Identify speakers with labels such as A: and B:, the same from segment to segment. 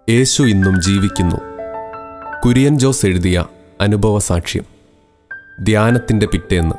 A: യേശു ഇന്നും ജീവിക്കുന്നു കുര്യൻ ജോസ് എഴുതിയ അനുഭവ സാക്ഷ്യം ധ്യാനത്തിൻ്റെ പിറ്റേന്ന്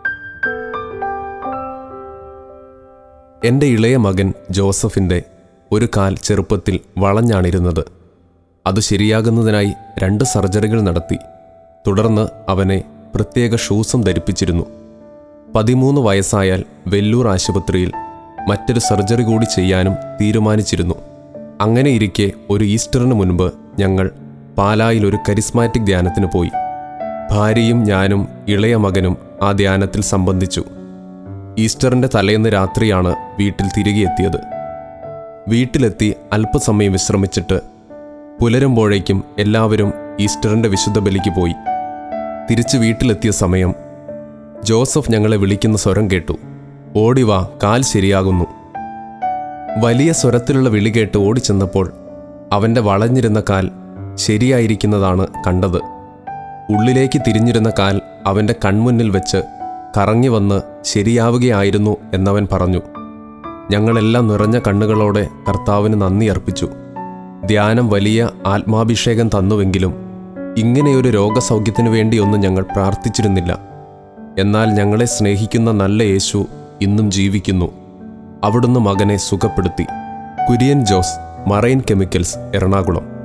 A: എൻ്റെ ഇളയ മകൻ ജോസഫിൻ്റെ ഒരു കാൽ ചെറുപ്പത്തിൽ വളഞ്ഞാണിരുന്നത് അത് ശരിയാകുന്നതിനായി രണ്ട് സർജറികൾ നടത്തി തുടർന്ന് അവനെ പ്രത്യേക ഷൂസും ധരിപ്പിച്ചിരുന്നു പതിമൂന്ന് വയസ്സായാൽ വെല്ലൂർ ആശുപത്രിയിൽ മറ്റൊരു സർജറി കൂടി ചെയ്യാനും തീരുമാനിച്ചിരുന്നു അങ്ങനെ ഇരിക്കെ ഒരു ഈസ്റ്ററിന് മുൻപ് ഞങ്ങൾ പാലായിൽ ഒരു കരിസ്മാറ്റിക് ധ്യാനത്തിന് പോയി ഭാര്യയും ഞാനും ഇളയ മകനും ആ ധ്യാനത്തിൽ സംബന്ധിച്ചു ഈസ്റ്ററിന്റെ തലേന്ന് രാത്രിയാണ് വീട്ടിൽ തിരികെ എത്തിയത് വീട്ടിലെത്തി അല്പസമയം വിശ്രമിച്ചിട്ട് പുലരുമ്പോഴേക്കും എല്ലാവരും ഈസ്റ്ററിന്റെ വിശുദ്ധ ബലിക്ക് പോയി തിരിച്ച് വീട്ടിലെത്തിയ സമയം ജോസഫ് ഞങ്ങളെ വിളിക്കുന്ന സ്വരം കേട്ടു ഓടിവാ കാൽ ശരിയാകുന്നു വലിയ സ്വരത്തിലുള്ള വിളി കേട്ട് ഓടിച്ചെന്നപ്പോൾ അവൻ്റെ വളഞ്ഞിരുന്ന കാൽ ശരിയായിരിക്കുന്നതാണ് കണ്ടത് ഉള്ളിലേക്ക് തിരിഞ്ഞിരുന്ന കാൽ അവൻ്റെ കൺമുന്നിൽ വെച്ച് കറങ്ങി വന്ന് ശരിയാവുകയായിരുന്നു എന്നവൻ പറഞ്ഞു ഞങ്ങളെല്ലാം നിറഞ്ഞ കണ്ണുകളോടെ കർത്താവിന് നന്ദി അർപ്പിച്ചു ധ്യാനം വലിയ ആത്മാഭിഷേകം തന്നുവെങ്കിലും ഇങ്ങനെയൊരു രോഗസൗഖ്യത്തിനു വേണ്ടിയൊന്നും ഞങ്ങൾ പ്രാർത്ഥിച്ചിരുന്നില്ല എന്നാൽ ഞങ്ങളെ സ്നേഹിക്കുന്ന നല്ല യേശു ഇന്നും ജീവിക്കുന്നു അവിടുന്ന് മകനെ സുഖപ്പെടുത്തി കുര്യൻ ജോസ് മറൈൻ കെമിക്കൽസ് എറണാകുളം